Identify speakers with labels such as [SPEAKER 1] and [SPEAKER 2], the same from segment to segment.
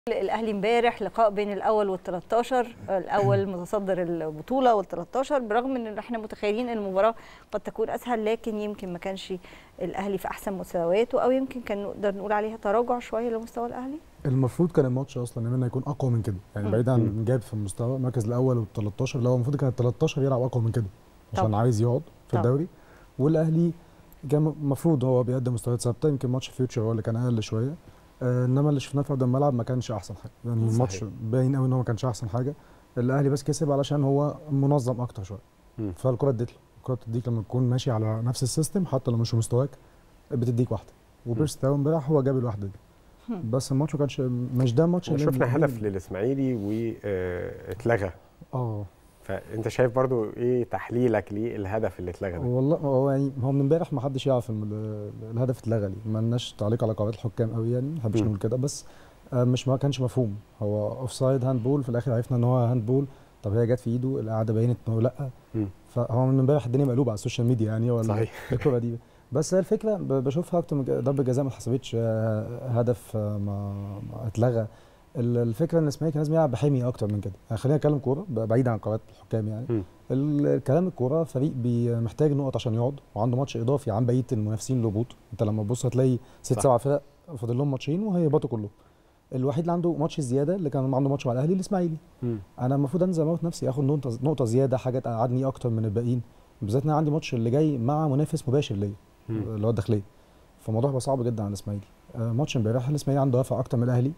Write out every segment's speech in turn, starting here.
[SPEAKER 1] الاهلي امبارح لقاء بين الاول وال13 الاول متصدر البطوله وال13 برغم ان احنا متخيلين ان المباراه قد تكون اسهل لكن يمكن ما كانش الاهلي في احسن مستوياته او يمكن كان نقدر نقول عليها تراجع شويه لمستوى الاهلي
[SPEAKER 2] المفروض كان الماتش اصلا انه يكون اقوى من كده يعني
[SPEAKER 1] مم.
[SPEAKER 2] بعيد عن جاب في المستوى المركز الاول وال13 لو المفروض كان ال 13 يلعب اقوى من كده عشان
[SPEAKER 1] طبعا.
[SPEAKER 2] عايز يقعد في
[SPEAKER 1] طبعا.
[SPEAKER 2] الدوري والاهلي كان المفروض هو بيقدم مستويات ثابته يمكن ماتش فيوتشر هو اللي كان اقل شويه آه انما اللي شفناه في ارض الملعب ما كانش احسن حاجه يعني
[SPEAKER 3] صحيح.
[SPEAKER 2] الماتش باين قوي ان هو ما كانش احسن حاجه الاهلي بس كسب علشان هو منظم اكتر شويه
[SPEAKER 3] مم.
[SPEAKER 2] فالكره اديت له الكره بتديك لما تكون ماشي على نفس السيستم حتى لو مش في مستواك بتديك واحده وبيرس تاو امبارح هو جاب الواحده دي
[SPEAKER 1] مم.
[SPEAKER 2] بس الماتش ما كانش مش ده الماتش اللي
[SPEAKER 3] وشفنا
[SPEAKER 2] اللي-
[SPEAKER 3] هدف للاسماعيلي واتلغى
[SPEAKER 2] اه
[SPEAKER 3] فانت شايف برضو ايه تحليلك للهدف اللي اتلغى ده
[SPEAKER 2] والله هو يعني هو من امبارح ما حدش يعرف الم- ال- الهدف اتلغى ليه ما لناش تعليق على قرارات الحكام قوي يعني ما بحبش
[SPEAKER 3] مم.
[SPEAKER 2] نقول كده بس آه، مش ما كانش مفهوم هو اوف سايد هاند بول في الاخر عرفنا ان هو هاند بول طب هي جت في ايده القعده بينت انه لا
[SPEAKER 3] مم.
[SPEAKER 2] فهو من امبارح الدنيا مقلوبه على السوشيال ميديا يعني ولا
[SPEAKER 3] صحيح
[SPEAKER 2] الكره دي بس هي الفكره ب- بشوفها اكتر من كده، ضربه جزاء ما اتحسبتش آه، هدف آه، ما ما اتلغى ال- الفكره ان اسماعيلي كان لازم يلعب بحميه اكتر من كده يعني خلينا نتكلم كوره ب- بعيد عن قرارات الحكام يعني
[SPEAKER 3] مم.
[SPEAKER 2] الكلام الكوره فريق بي- محتاج نقط عشان يقعد وعنده ماتش اضافي عن بقيه المنافسين لهبوط انت لما تبص هتلاقي ست
[SPEAKER 3] صح.
[SPEAKER 2] سبع فرق فاضل لهم ماتشين وهيهبطوا كلهم الوحيد اللي عنده ماتش زياده اللي كان عنده ماتش مع الاهلي الاسماعيلي
[SPEAKER 3] مم.
[SPEAKER 2] انا المفروض انزل اموت نفسي اخد نقطه نقطه زياده حاجه تقعدني اكتر من الباقيين بالذات ان انا عندي ماتش اللي جاي مع منافس مباشر ليا
[SPEAKER 3] مم.
[SPEAKER 2] اللي هو الداخليه فالموضوع هيبقى صعب جدا على الاسماعيلي آه، ماتش امبارح الاسماعيلي عنده دافع اكتر من الاهلي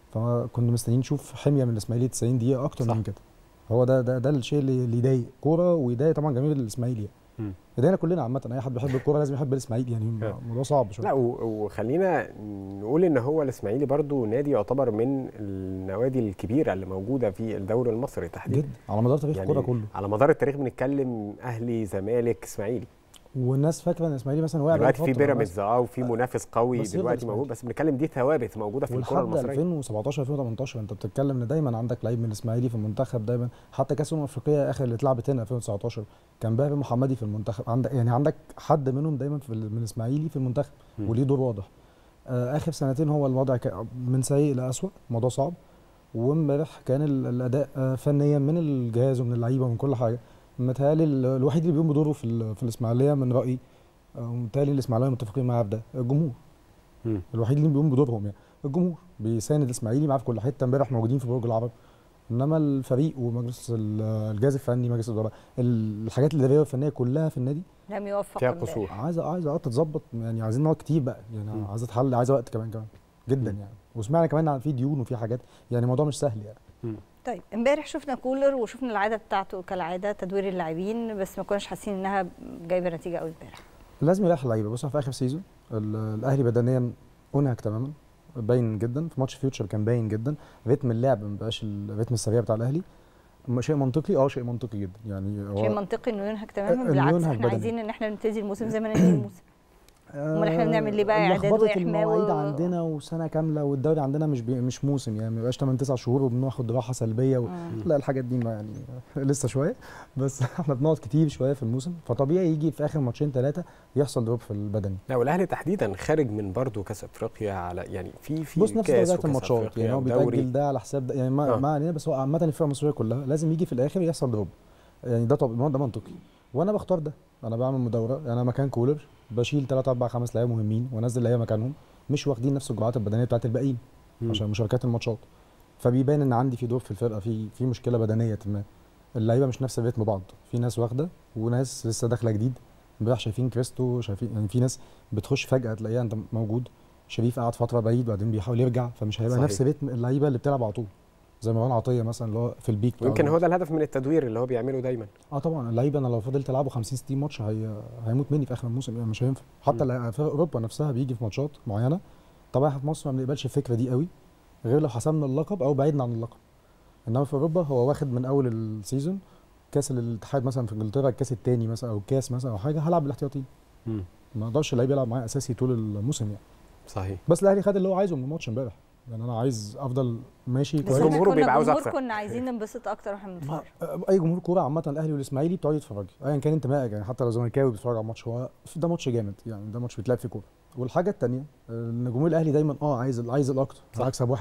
[SPEAKER 2] فكنا مستنيين نشوف حميه من الاسماعيلي 90 دقيقه اكتر
[SPEAKER 3] صح.
[SPEAKER 2] من كده هو ده ده ده الشيء اللي اللي يضايق كوره ويضايق طبعا جماهير الاسماعيلي
[SPEAKER 3] مم.
[SPEAKER 2] يعني يضايقنا كلنا عامه اي حد بيحب الكوره لازم يحب الاسماعيلي يعني
[SPEAKER 3] آه.
[SPEAKER 2] الموضوع صعب شويه
[SPEAKER 3] لا و- وخلينا نقول ان هو الاسماعيلي برضو نادي يعتبر من النوادي الكبيره اللي موجوده في الدوري المصري تحديدا
[SPEAKER 2] جدا على مدار تاريخ الكوره كله
[SPEAKER 3] على مدار التاريخ بنتكلم اهلي زمالك اسماعيلي
[SPEAKER 2] والناس فاكره ان الاسماعيلي مثلا وقع
[SPEAKER 3] دلوقتي في
[SPEAKER 2] بقاله فترة،
[SPEAKER 3] بيراميدز اه وفي منافس قوي
[SPEAKER 2] بس يفضل
[SPEAKER 3] دلوقتي موجود
[SPEAKER 2] إسماعيلي.
[SPEAKER 3] بس بنتكلم دي ثوابت موجوده في الكره
[SPEAKER 2] ولحد
[SPEAKER 3] المصريه
[SPEAKER 2] 2017 2018 انت بتتكلم ان دايما عندك لعيب من الاسماعيلي في المنتخب دايما حتى كاس الامم الافريقيه اخر اللي اتلعبت هنا 2019 كان باهر محمدي في المنتخب عندك يعني عندك حد منهم دايما في ال- من الاسماعيلي في المنتخب
[SPEAKER 3] مم.
[SPEAKER 2] وليه دور واضح آه اخر سنتين هو الوضع كا- من سيء لاسوء الموضوع صعب وامبارح كان ال- الاداء آه فنيا من الجهاز ومن اللعيبه ومن كل حاجه متهيألي ال- الوحيد اللي بيقوم بدوره في ال- في الاسماعيليه من رايي آه، ومتهيألي الاسماعيليه متفقين معاه في ده الجمهور
[SPEAKER 3] مم.
[SPEAKER 2] الوحيد اللي بيقوم بدورهم يعني الجمهور بيساند الاسماعيلي معاه في كل حته امبارح موجودين في برج العرب انما الفريق ومجلس ال- الجهاز الفني مجلس الاداره الحاجات الاداريه والفنيه كلها في النادي
[SPEAKER 1] لم يوفق
[SPEAKER 3] فيها
[SPEAKER 1] امبارح.
[SPEAKER 3] قصور
[SPEAKER 2] عايزه عايزه اه تتظبط يعني عايزين نقعد كتير بقى يعني
[SPEAKER 3] مم.
[SPEAKER 2] عايزه تحل عايزه وقت كمان كمان جدا
[SPEAKER 3] مم.
[SPEAKER 2] يعني وسمعنا كمان عن في ديون وفي حاجات يعني الموضوع مش سهل يعني
[SPEAKER 1] طيب امبارح شفنا كولر وشفنا العاده بتاعته كالعاده تدوير اللاعبين بس ما كناش حاسين انها جايبه نتيجه قوي امبارح
[SPEAKER 2] لازم يريح اللعيبه بص في اخر سيزون ال- الاهلي بدنيا انهك تماما باين جدا في ماتش فيوتشر كان باين جدا رتم اللعب ما بقاش الريتم السريع بتاع الاهلي م- شيء منطقي اه شيء منطقي جدا يعني هو
[SPEAKER 1] شيء منطقي انه ينهك تماما
[SPEAKER 2] إنه
[SPEAKER 1] بالعكس
[SPEAKER 2] ينهك
[SPEAKER 1] احنا
[SPEAKER 2] بدني.
[SPEAKER 1] عايزين ان احنا نبتدي الموسم زي ما ننهي الموسم أمال إحنا بنعمل ليه بقى إعداد
[SPEAKER 2] لخبطة
[SPEAKER 1] وإحماء و-
[SPEAKER 2] المواعيد عندنا وسنه كامله والدوري عندنا مش بي مش موسم يعني ما يبقاش 8 9 شهور وبناخد راحه سلبيه و...
[SPEAKER 1] مم.
[SPEAKER 2] لا الحاجات دي ما يعني لسه شويه بس احنا بنقعد كتير شويه في الموسم فطبيعي يجي في اخر ماتشين ثلاثه يحصل دروب في البدني
[SPEAKER 3] لا والاهلي تحديدا خارج من برضو كاس افريقيا على يعني في في
[SPEAKER 2] بص نفس
[SPEAKER 3] كاس
[SPEAKER 2] طبيعه
[SPEAKER 3] وكاس
[SPEAKER 2] الماتشات
[SPEAKER 3] أفريقيا
[SPEAKER 2] يعني هو
[SPEAKER 3] ودوري.
[SPEAKER 2] بيتاجل ده على حساب ده يعني ما,
[SPEAKER 3] آه.
[SPEAKER 2] ما علينا بس هو عامه الفرقه المصريه كلها لازم يجي في الاخر يحصل دروب يعني ده طب ده منطقي وانا بختار ده انا بعمل مدوره انا مكان كولر بشيل 3 4 5 لعيبه مهمين وانزل لعيبه مكانهم مش واخدين نفس الجرعات البدنيه بتاعت الباقيين
[SPEAKER 3] مم.
[SPEAKER 2] عشان مشاركات الماتشات فبيبان ان عندي في دور في الفرقه في في مشكله بدنيه ما اللعيبه مش نفس الريتم بعض في ناس واخده وناس لسه داخله جديد امبارح شايفين كريستو شايفين يعني في ناس بتخش فجاه تلاقيها انت موجود شريف قعد فتره بعيد بعدين بيحاول يرجع فمش هيبقى
[SPEAKER 3] صحيح.
[SPEAKER 2] نفس ريتم اللعيبه اللي بتلعب على طول زي مروان عطيه مثلا اللي هو في البيك بتاع
[SPEAKER 3] ويمكن هو
[SPEAKER 2] الماتش.
[SPEAKER 3] ده الهدف من التدوير اللي هو بيعمله دايما
[SPEAKER 2] اه طبعا اللعيبه انا لو فضلت العبه 50 60 ماتش هي... هيموت مني في اخر الموسم يعني مش هينفع حتى
[SPEAKER 3] مم.
[SPEAKER 2] لا- فرق اوروبا نفسها بيجي في ماتشات معينه طبعا احنا في مصر ما بنقبلش الفكره دي قوي غير لو حسمنا اللقب او بعدنا عن اللقب انما في اوروبا هو واخد من اول السيزون كاس الاتحاد مثلا في انجلترا الكاس الثاني مثلا او الكاس مثلا او حاجه هلعب بالاحتياطيين
[SPEAKER 3] مم.
[SPEAKER 2] ما اقدرش اللعيب يلعب معايا اساسي طول الموسم يعني
[SPEAKER 3] صحيح
[SPEAKER 2] بس الاهلي خد اللي هو عايزه من الماتش امبارح يعني انا عايز افضل ماشي
[SPEAKER 1] بس
[SPEAKER 2] كويس
[SPEAKER 1] احنا
[SPEAKER 3] الجمهور
[SPEAKER 1] كنا
[SPEAKER 3] بيبقى عاوز
[SPEAKER 1] جمهور
[SPEAKER 3] أكتر.
[SPEAKER 1] كنا عايزين ننبسط اكتر واحنا بنتفرج
[SPEAKER 2] اي جمهور كوره عامه الاهلي والاسماعيلي بتقعد يتفرج ايا كان انتمائك يعني حتى لو زملكاوي بيتفرج على الماتش هو ده ماتش جامد يعني ده ماتش بيتلعب فيه كوره والحاجه الثانيه ان جمهور الاهلي دايما اه عايز عايز الاكتر
[SPEAKER 3] صح.
[SPEAKER 2] انا هكسب واحد ليه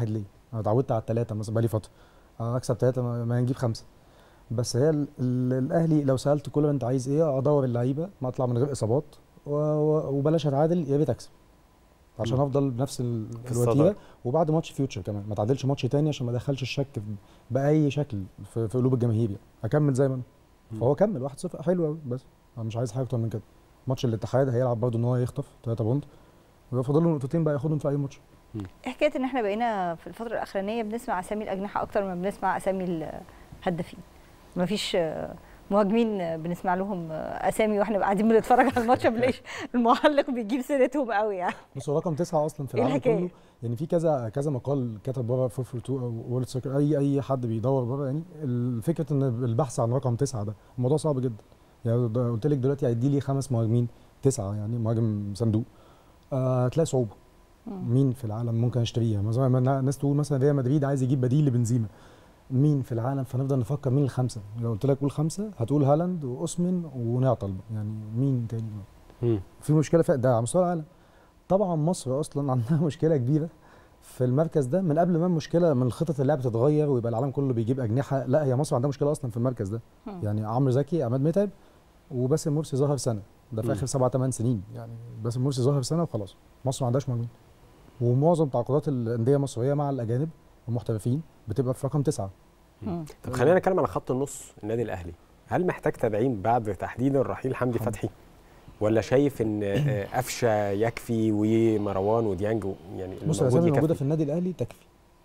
[SPEAKER 2] انا اتعودت على الثلاثه مثلا بقالي فتره انا اكسب ثلاثه ما ما نجيب خمسه بس هي ال- ال- الاهلي لو سالت كل ما انت عايز ايه ادور اللعيبه ما اطلع من غير اصابات و- و- وبلاش اتعادل يا ريت اكسب عشان
[SPEAKER 3] مم.
[SPEAKER 2] افضل بنفس ال-
[SPEAKER 3] في
[SPEAKER 2] الوتيره
[SPEAKER 3] الصدارة.
[SPEAKER 2] وبعد ماتش فيوتشر كمان ما تعادلش ماتش تاني عشان ما ادخلش الشك في- باي شكل في, في قلوب الجماهير يعني اكمل زي ما انا
[SPEAKER 3] مم.
[SPEAKER 2] فهو كمل 1-0 حلو قوي بس انا مش عايز حاجه اكتر من كده ماتش الاتحاد هيلعب برضه ان هو يخطف 3 بونت ويبقى فاضل له نقطتين بقى ياخدهم في اي ماتش
[SPEAKER 1] ايه حكايه ان احنا بقينا في الفتره الاخرانيه بنسمع اسامي الاجنحه اكتر ما بنسمع اسامي الهدافين مفيش آه، مهاجمين آه، بنسمع لهم آه، اسامي واحنا قاعدين بنتفرج على الماتش ما بنلاقيش المعلق بيجيب سيرتهم قوي يعني
[SPEAKER 2] بص هو رقم تسعه اصلا في
[SPEAKER 1] إيه
[SPEAKER 2] العالم
[SPEAKER 1] الحكاية؟
[SPEAKER 2] كله يعني في كذا كذا مقال كتب بره 442 او وورلد سوكر اي اي حد بيدور بره يعني الفكره ان البحث عن رقم تسعه ده الموضوع صعب جدا يعني ده قلت لك دلوقتي هيدي لي خمس مهاجمين تسعه يعني مهاجم صندوق آه، هتلاقي صعوبه
[SPEAKER 1] مم.
[SPEAKER 2] مين في العالم ممكن اشتريها مثلا ما الناس تقول مثلا ريال مدريد عايز يجيب بديل لبنزيما مين في العالم فنفضل نفكر مين الخمسه لو قلت لك قول خمسه هتقول هالاند واوسمن ونعطل بقى. يعني مين تاني
[SPEAKER 3] مم.
[SPEAKER 2] في مشكله في ده على مستوى العالم طبعا مصر اصلا عندها مشكله كبيره في المركز ده من قبل ما المشكله من الخطط اللعب تتغير ويبقى العالم كله بيجيب اجنحه لا هي مصر عندها مشكله اصلا في المركز ده
[SPEAKER 1] مم.
[SPEAKER 2] يعني عمرو زكي عماد متعب وباسم مرسي ظهر سنه ده في
[SPEAKER 3] مم.
[SPEAKER 2] اخر سبع ثمان سنين يعني باسم مرسي ظهر سنه وخلاص مصر ما عندهاش مهاجمين ومعظم تعاقدات الانديه المصريه مع الاجانب المحترفين بتبقى في رقم تسعه
[SPEAKER 1] مم.
[SPEAKER 3] طب خلينا نتكلم على خط النص النادي الاهلي هل محتاج تدعيم بعد تحديد الرحيل حمدي
[SPEAKER 2] حمدي.
[SPEAKER 3] فتحي ولا شايف ان آه، قفشه يكفي ومروان وديانج و- يعني
[SPEAKER 2] بص
[SPEAKER 3] الموجود
[SPEAKER 2] الاسامي الموجوده
[SPEAKER 3] يكفي
[SPEAKER 2] في النادي الاهلي تكفي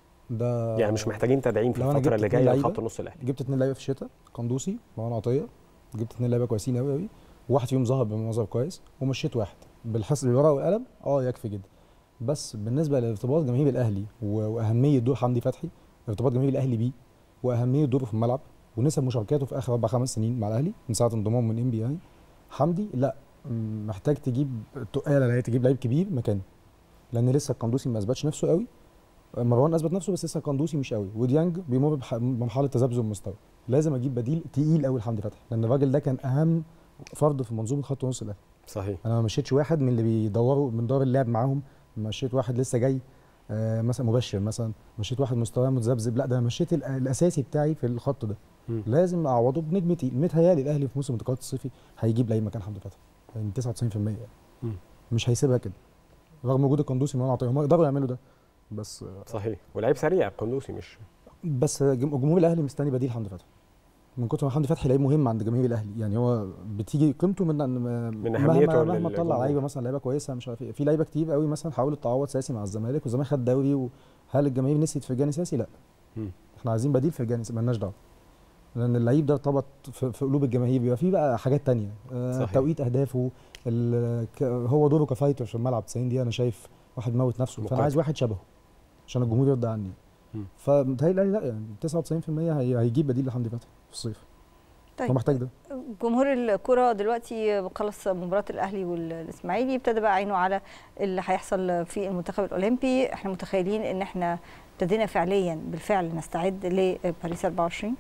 [SPEAKER 2] ده
[SPEAKER 3] يعني مش محتاجين تدعيم في
[SPEAKER 2] لو أنا
[SPEAKER 3] الفتره
[SPEAKER 2] جبت
[SPEAKER 3] اللي
[SPEAKER 2] اتنين
[SPEAKER 3] جايه
[SPEAKER 2] لعيبة،
[SPEAKER 3] لخط نص الاهلي
[SPEAKER 2] جبت اتنين لعيبه في الشتاء قندوسي مروان عطيه جبت اتنين لعيبه كويسين قوي قوي واحد فيهم ظهر بمظهر كويس ومشيت واحد بالحسب بالورقه والقلم اه يكفي جدا بس بالنسبه لارتباط جماهير الاهلي و- واهميه دور حمدي فتحي ارتباط جماهير الاهلي بيه واهميه دوره في الملعب ونسب مشاركاته في اخر اربع خمس سنين مع الاهلي من ساعه انضمامه من ام بي يعني حمدي لا م- محتاج تجيب تقاله اللي هي تجيب لعيب كبير مكانه لان لسه القندوسي ما اثبتش نفسه قوي مروان اثبت نفسه بس لسه القندوسي مش قوي وديانج بيمر بح- بمرحله تذبذب مستوى لازم اجيب بديل تقيل قوي لحمدي فتحي لان الراجل ده كان اهم فرد في منظومه خط نص الاهلي
[SPEAKER 3] صحيح
[SPEAKER 2] انا ما مشيتش واحد من اللي بيدوروا من دور اللعب معاهم مشيت واحد لسه جاي آه مثلا مبشر مثلا مشيت واحد مستواه متذبذب لا ده انا مشيت ال- الاساسي بتاعي في الخط ده
[SPEAKER 3] مم.
[SPEAKER 2] لازم اعوضه بنجم تقيل متهيألي الاهلي في موسم الانتقالات الصيفي هيجيب لعيب مكان حمدي فتحي يعني 99% يعني
[SPEAKER 3] مم.
[SPEAKER 2] مش هيسيبها كده رغم وجود القندوسي ما عطيه هم يقدروا يعملوا ده بس آه،
[SPEAKER 3] صحيح ولعيب سريع القندوسي مش
[SPEAKER 2] بس جم- جمهور الاهلي مستني بديل حمدي فتحي من كتر ما حمدي فتحي لعيب مهم عند جماهير الاهلي يعني هو بتيجي قيمته من من
[SPEAKER 3] أهميته
[SPEAKER 2] مهما, مهما
[SPEAKER 3] للجمهور.
[SPEAKER 2] طلع لعيبه مثلا لعيبه كويسه مش عارف ايه في لعيبه كتير قوي مثلا حاولت تعوض ساسي مع الزمالك والزمالك خد دوري وهل الجماهير نسيت فرجاني ساسي لا
[SPEAKER 3] مم.
[SPEAKER 2] احنا عايزين بديل فرجاني ساسي مالناش دعوه لان اللعيب ده ارتبط في, في قلوب الجماهير بيبقى فيه بقى حاجات تانية آه
[SPEAKER 3] صحيح.
[SPEAKER 2] توقيت اهدافه ال- ك- هو دوره كفايتر في الملعب 90 دقيقه انا شايف واحد موت نفسه
[SPEAKER 3] مقاتل.
[SPEAKER 2] فانا عايز واحد شبهه عشان الجمهور يرضى عني
[SPEAKER 3] مم.
[SPEAKER 2] فمتهيألي لا يعني 99% هي- هيجيب بديل لحمدي فتحي في الصيف
[SPEAKER 1] طيب.
[SPEAKER 2] هو محتاج ده
[SPEAKER 1] جمهور الكرة دلوقتي خلص مباراة الأهلي والإسماعيلي ابتدى بقى عينه على اللي هيحصل في المنتخب الأولمبي احنا متخيلين إن احنا ابتدينا فعليا بالفعل نستعد لباريس 24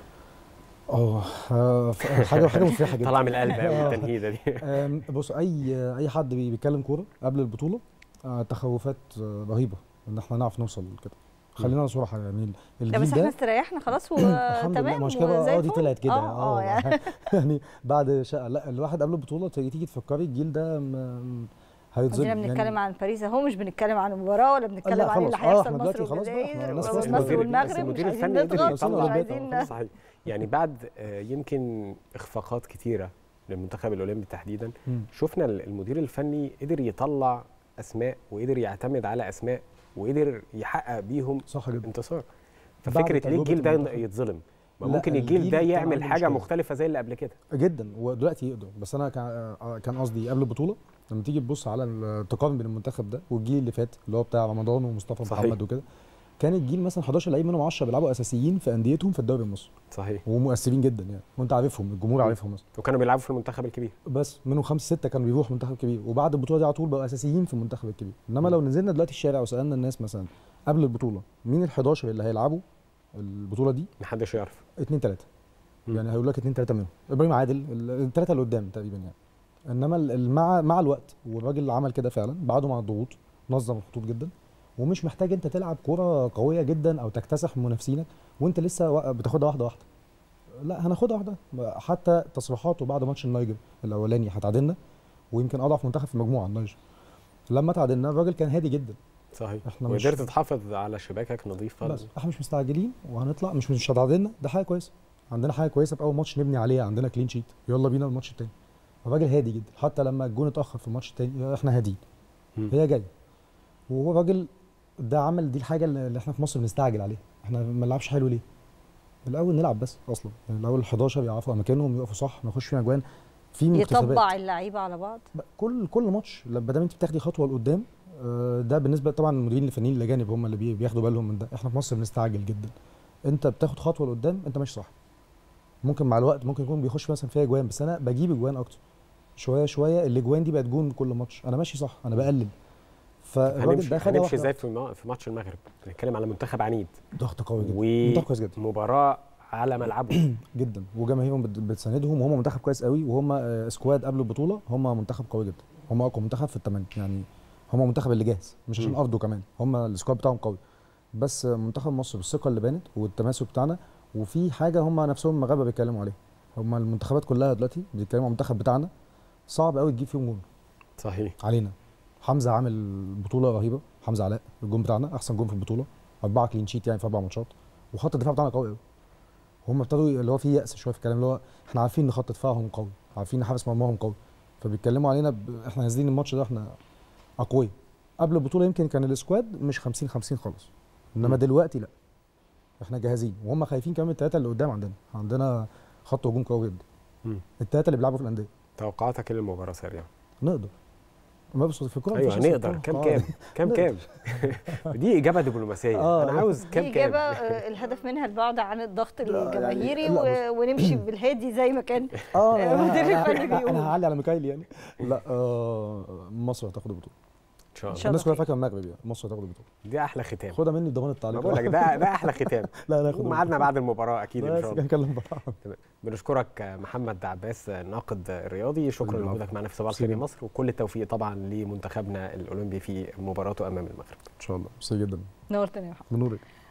[SPEAKER 2] اه آه، ف- حاجه حاجه مفرحه جدا
[SPEAKER 3] طالعه من القلب قوي
[SPEAKER 2] آه.
[SPEAKER 3] التنهيده دي
[SPEAKER 2] آم، بص اي اي حد بي- بيتكلم كوره قبل البطوله آه، تخوفات آه، رهيبه ان احنا نعرف نوصل كده خلينا صراحه يعني
[SPEAKER 1] لا
[SPEAKER 2] الجيل
[SPEAKER 1] بس احنا
[SPEAKER 2] ده
[SPEAKER 1] استريحنا خلاص
[SPEAKER 2] الحمد لله
[SPEAKER 1] وتمام
[SPEAKER 2] المشكله بقى
[SPEAKER 1] وزي
[SPEAKER 2] اه دي
[SPEAKER 1] الفل.
[SPEAKER 2] طلعت كده
[SPEAKER 1] اه اه يعني
[SPEAKER 2] يعني بعد شقة لا الواحد قبل البطوله تيجي تيجي تفكري الجيل ده م- هيتظلم
[SPEAKER 1] عندنا بنتكلم عن باريس اهو مش بنتكلم عن المباراة ولا بنتكلم
[SPEAKER 2] لا
[SPEAKER 1] عن اللي
[SPEAKER 2] خلاص. آه،
[SPEAKER 1] هيحصل
[SPEAKER 2] احنا
[SPEAKER 1] مصر
[SPEAKER 2] دلوقتي خلاص بقى، احنا
[SPEAKER 1] والجزائر
[SPEAKER 2] ناس
[SPEAKER 1] ومصر
[SPEAKER 2] خلاص.
[SPEAKER 3] المدير-
[SPEAKER 1] والمغرب
[SPEAKER 3] بس
[SPEAKER 1] مش
[SPEAKER 3] المدير
[SPEAKER 1] عايزين
[SPEAKER 3] الفني قدر
[SPEAKER 1] نضغط
[SPEAKER 3] يطلع
[SPEAKER 1] مش عايزين
[SPEAKER 3] صحيح يعني بعد آه، يمكن اخفاقات كتيره للمنتخب الاولمبي تحديدا
[SPEAKER 2] مم.
[SPEAKER 3] شفنا ال- المدير الفني قدر يطلع اسماء وقدر يعتمد على اسماء وقدر يحقق بيهم
[SPEAKER 2] صح جدا
[SPEAKER 3] انتصار
[SPEAKER 2] بعد
[SPEAKER 3] ففكره ليه
[SPEAKER 2] تجربة
[SPEAKER 3] الجيل ده
[SPEAKER 2] المنتخب.
[SPEAKER 3] يتظلم ما
[SPEAKER 2] لا،
[SPEAKER 3] ممكن الجيل
[SPEAKER 2] الجيل
[SPEAKER 3] ده
[SPEAKER 2] كان
[SPEAKER 3] يعمل
[SPEAKER 2] عنده
[SPEAKER 3] حاجه
[SPEAKER 2] مشكلة.
[SPEAKER 3] مختلفه زي اللي قبل كده
[SPEAKER 2] جدا ودلوقتي يقدر بس انا كان آه، كان قصدي قبل البطوله لما تيجي تبص على التقارن بين المنتخب ده والجيل اللي فات اللي هو بتاع رمضان ومصطفى
[SPEAKER 3] صحيح.
[SPEAKER 2] محمد وكده كان الجيل مثلا 11 لعيب منهم 10 بيلعبوا اساسيين في انديتهم في الدوري المصري
[SPEAKER 3] صحيح
[SPEAKER 2] ومؤثرين جدا يعني وانت عارفهم الجمهور
[SPEAKER 3] مم.
[SPEAKER 2] عارفهم مثلا
[SPEAKER 3] وكانوا بيلعبوا في المنتخب الكبير
[SPEAKER 2] بس منهم خمسه سته كانوا بيروحوا منتخب كبير وبعد البطوله دي على طول بقوا اساسيين في المنتخب الكبير انما لو نزلنا دلوقتي الشارع وسالنا الناس مثلا قبل البطوله مين ال 11 اللي هيلعبوا البطوله دي
[SPEAKER 3] محدش يعرف
[SPEAKER 2] اتنين تلاته
[SPEAKER 3] مم.
[SPEAKER 2] يعني هيقول لك اتنين تلاته منهم ابراهيم عادل الثلاثه اللي قدام تقريبا يعني انما ال- ال- مع مع الوقت والراجل اللي عمل كده فعلا بعده مع الضغوط نظم الخطوط جدا ومش محتاج انت تلعب كوره قويه جدا او تكتسح منافسينك وانت لسه وا- بتاخدها واحده واحده لا هناخدها واحده حتى تصريحاته بعد ماتش النيجر الاولاني هتعادلنا ويمكن اضعف منتخب في المجموعه النيجر لما تعادلنا الراجل كان هادي جدا
[SPEAKER 3] صحيح
[SPEAKER 2] إحنا مش-
[SPEAKER 3] وقدرت تحافظ على شباكك نظيفه
[SPEAKER 2] بس احنا مش مستعجلين وهنطلع مش مش هتعادلنا ده حاجه كويسه عندنا حاجه كويسه في اول ماتش نبني عليها عندنا كلين شيت يلا بينا الماتش التاني الراجل هادي جدا حتى لما الجون اتاخر في الماتش التاني احنا هاديين
[SPEAKER 3] مم.
[SPEAKER 2] هي جايه وهو الراجل ده عمل دي الحاجه اللي اللي احنا في مصر بنستعجل عليها احنا ما نلعبش حلو ليه الاول نلعب بس اصلا يعني الاول 11 يعرفوا اماكنهم يقفوا صح ما يخش فينا اجوان في مكتسبات
[SPEAKER 1] يطبع اللعيبه على بعض
[SPEAKER 2] ب- كل كل ماتش لما دام انت بتاخدي خطوه لقدام آه، ده بالنسبه طبعا المديرين الفنيين الاجانب هم اللي بي- بياخدوا بالهم من ده احنا في مصر بنستعجل جدا انت بتاخد خطوه لقدام انت ماشي صح ممكن مع الوقت ممكن يكون بيخش مثلا فيها اجوان بس انا بجيب اجوان اكتر شويه شويه الاجوان دي بقت جون كل ماتش انا ماشي صح انا بقلل فالراجل
[SPEAKER 3] هنمشي
[SPEAKER 2] ده خدها
[SPEAKER 3] هنمشي
[SPEAKER 2] واحده
[SPEAKER 3] ازاي في ما- في ماتش المغرب بنتكلم على منتخب عنيد
[SPEAKER 2] ضغط قوي جدا منتخب كويس جدا
[SPEAKER 3] ومباراه على ملعبه
[SPEAKER 2] جدا وجماهيرهم بت- بتساندهم وهم منتخب كويس قوي وهم آه، سكواد قبل البطوله هم منتخب قوي جدا هم اقوى منتخب في الثمانيه يعني هم منتخب اللي جاهز مش عشان
[SPEAKER 3] مم.
[SPEAKER 2] ارضه كمان هم السكواد بتاعهم قوي بس آه، منتخب مصر بالثقه اللي بانت والتماسك بتاعنا وفي حاجه هم نفسهم مغاربه بيتكلموا عليها هم المنتخبات كلها دلوقتي بيتكلموا عن المنتخب بتاعنا صعب قوي تجيب فيهم جون
[SPEAKER 3] صحيح
[SPEAKER 2] علينا حمزه عامل بطوله رهيبه حمزه علاء الجون بتاعنا احسن جون في البطوله اربعه كلين شيت يعني في اربع ماتشات وخط الدفاع بتاعنا قوي قوي هم ابتدوا اللي هو فيه يأس شويه في الكلام اللي هو احنا عارفين ان خط دفاعهم قوي عارفين ان حارس مرماهم قوي فبيتكلموا علينا ب... احنا نازلين الماتش ده احنا اقوياء قبل البطوله يمكن كان السكواد مش 50 50 خالص انما
[SPEAKER 3] مم.
[SPEAKER 2] دلوقتي لا احنا جاهزين وهم خايفين كمان من الثلاثه اللي قدام عندنا عندنا خط هجوم قوي جدا
[SPEAKER 3] مم.
[SPEAKER 2] الثلاثه اللي بيلعبوا في الانديه
[SPEAKER 3] توقعاتك إيه للمباراه سريعا
[SPEAKER 2] نقدر ما بص في الكوره
[SPEAKER 3] ايوه
[SPEAKER 2] مفيش أصلاً
[SPEAKER 3] نقدر
[SPEAKER 2] كورة.
[SPEAKER 3] كام
[SPEAKER 2] آه.
[SPEAKER 3] كام كام كام دي اجابه دبلوماسيه
[SPEAKER 2] آه.
[SPEAKER 3] انا عاوز
[SPEAKER 1] دي
[SPEAKER 3] كام
[SPEAKER 1] اجابه
[SPEAKER 3] كام
[SPEAKER 1] آه، الهدف منها البعد عن الضغط
[SPEAKER 2] لا، يعني-
[SPEAKER 1] الجماهيري
[SPEAKER 2] لا،
[SPEAKER 1] و- ونمشي بالهادي زي ما كان
[SPEAKER 2] اه
[SPEAKER 1] آه،
[SPEAKER 2] أنا-
[SPEAKER 1] مدير
[SPEAKER 2] أنا-
[SPEAKER 1] الفني
[SPEAKER 2] أنا-
[SPEAKER 1] بيقول.
[SPEAKER 2] انا هعلي على ميكايل يعني لا آه مصر هتاخد البطوله
[SPEAKER 3] ان شاء
[SPEAKER 1] إن
[SPEAKER 3] الله
[SPEAKER 1] شاء
[SPEAKER 2] الناس كلها
[SPEAKER 1] خير.
[SPEAKER 2] فاكره المغرب يعني مصر هتاخد البطوله
[SPEAKER 3] دي احلى ختام
[SPEAKER 2] خدها مني بضمان
[SPEAKER 3] ما
[SPEAKER 2] التعليق
[SPEAKER 3] بقول لك ده ده احلى ختام
[SPEAKER 2] لا لا خد
[SPEAKER 3] وميعادنا بعد المباراه اكيد ان
[SPEAKER 2] بس
[SPEAKER 3] شاء الله
[SPEAKER 2] هنكلم بعض
[SPEAKER 3] بنشكرك محمد عباس الناقد الرياضي شكرا
[SPEAKER 2] العفو.
[SPEAKER 3] لوجودك معنا في صباح
[SPEAKER 2] ميرسي
[SPEAKER 3] الخير يا
[SPEAKER 2] جدا.
[SPEAKER 3] مصر وكل التوفيق طبعا لمنتخبنا الاولمبي في مباراته امام المغرب
[SPEAKER 2] ان شاء الله ميرسي جدا
[SPEAKER 1] نورتني يا محمد
[SPEAKER 2] بنورك